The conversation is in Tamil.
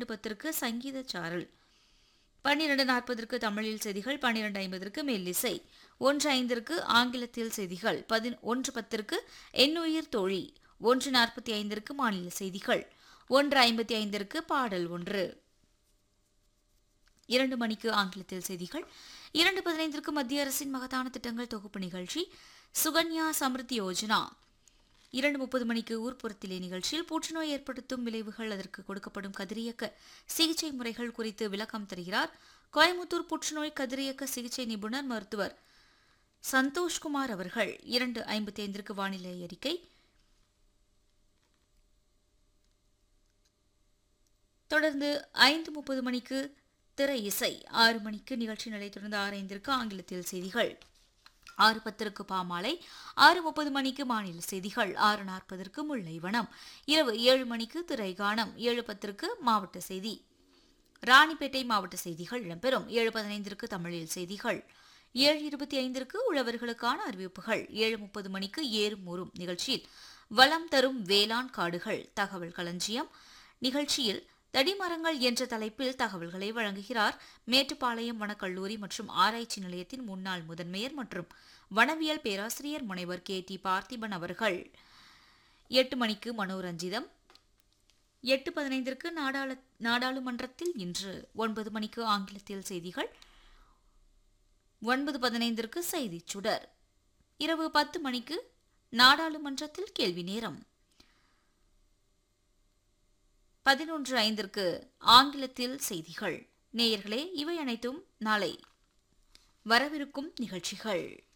பன்னிரண்டு பத்திற்கு சங்கீத சாரல் பன்னிரண்டு நாற்பதற்கு தமிழில் செய்திகள் பன்னிரண்டு ஐம்பதற்கு மெல்லிசை ஒன்று ஐந்திற்கு ஆங்கிலத்தில் செய்திகள் பதின் ஒன்று பத்திற்கு எண்ணுயிர் தோழி ஒன்று நாற்பத்தி ஐந்திற்கு மாநில செய்திகள் ஒன்று ஐம்பத்தி ஐந்திற்கு பாடல் ஒன்று இரண்டு மணிக்கு ஆங்கிலத்தில் செய்திகள் இரண்டு பதினைந்திற்கு மத்திய அரசின் மகத்தான திட்டங்கள் தொகுப்பு நிகழ்ச்சி சுகன்யா சமிருத்தி யோஜனா இரண்டு முப்பது மணிக்கு ஊர்ப்புறத்திலே நிகழ்ச்சியில் புற்றுநோய் ஏற்படுத்தும் விளைவுகள் அதற்கு கொடுக்கப்படும் கதிரியக்க சிகிச்சை முறைகள் குறித்து விளக்கம் தருகிறார் கோயமுத்தூர் புற்றுநோய் கதிரியக்க சிகிச்சை நிபுணர் மருத்துவர் சந்தோஷ்குமார் அவர்கள் இரண்டு ஐம்பத்தி ஐந்திற்கு வானிலை அறிக்கை தொடர்ந்து ஐந்து முப்பது மணிக்கு திரை இசை ஆறு மணிக்கு நிகழ்ச்சி நிலை தொடர்ந்து ஆறு ஐந்திற்கு ஆங்கிலத்தில் செய்திகள் ஆறு பத்திற்கு பாமாலை ஆறு முப்பது மணிக்கு மாநில செய்திகள் ஆறு நாற்பதற்கு முல்லைவனம் இரவு ஏழு மணிக்கு திரைகானம் ஏழு பத்திற்கு மாவட்ட செய்தி ராணிப்பேட்டை மாவட்ட செய்திகள் இடம்பெறும் ஏழு பதினைந்திற்கு தமிழில் செய்திகள் ஏழு இருபத்தி ஐந்திற்கு உழவர்களுக்கான அறிவிப்புகள் ஏழு முப்பது மணிக்கு ஏறும் ஊறும் நிகழ்ச்சியில் வளம் தரும் வேளாண் காடுகள் தகவல் களஞ்சியம் நிகழ்ச்சியில் தடிமரங்கள் என்ற தலைப்பில் தகவல்களை வழங்குகிறார் மேட்டுப்பாளையம் வனக்கல்லூரி மற்றும் ஆராய்ச்சி நிலையத்தின் முன்னாள் முதன்மையர் மற்றும் வனவியல் பேராசிரியர் முனைவர் கே டி பார்த்திபன் அவர்கள் எட்டு மணிக்கு மனோரஞ்சிதம் எட்டு பதினைந்திற்கு நாடாள நாடாளுமன்றத்தில் இன்று ஒன்பது மணிக்கு ஆங்கிலத்தில் செய்திகள் ஒன்பது பதினைந்திற்கு செய்தி சுடர் இரவு பத்து மணிக்கு நாடாளுமன்றத்தில் கேள்வி நேரம் பதினொன்று ஐந்திற்கு ஆங்கிலத்தில் செய்திகள் நேயர்களே இவை அனைத்தும் நாளை வரவிருக்கும் நிகழ்ச்சிகள்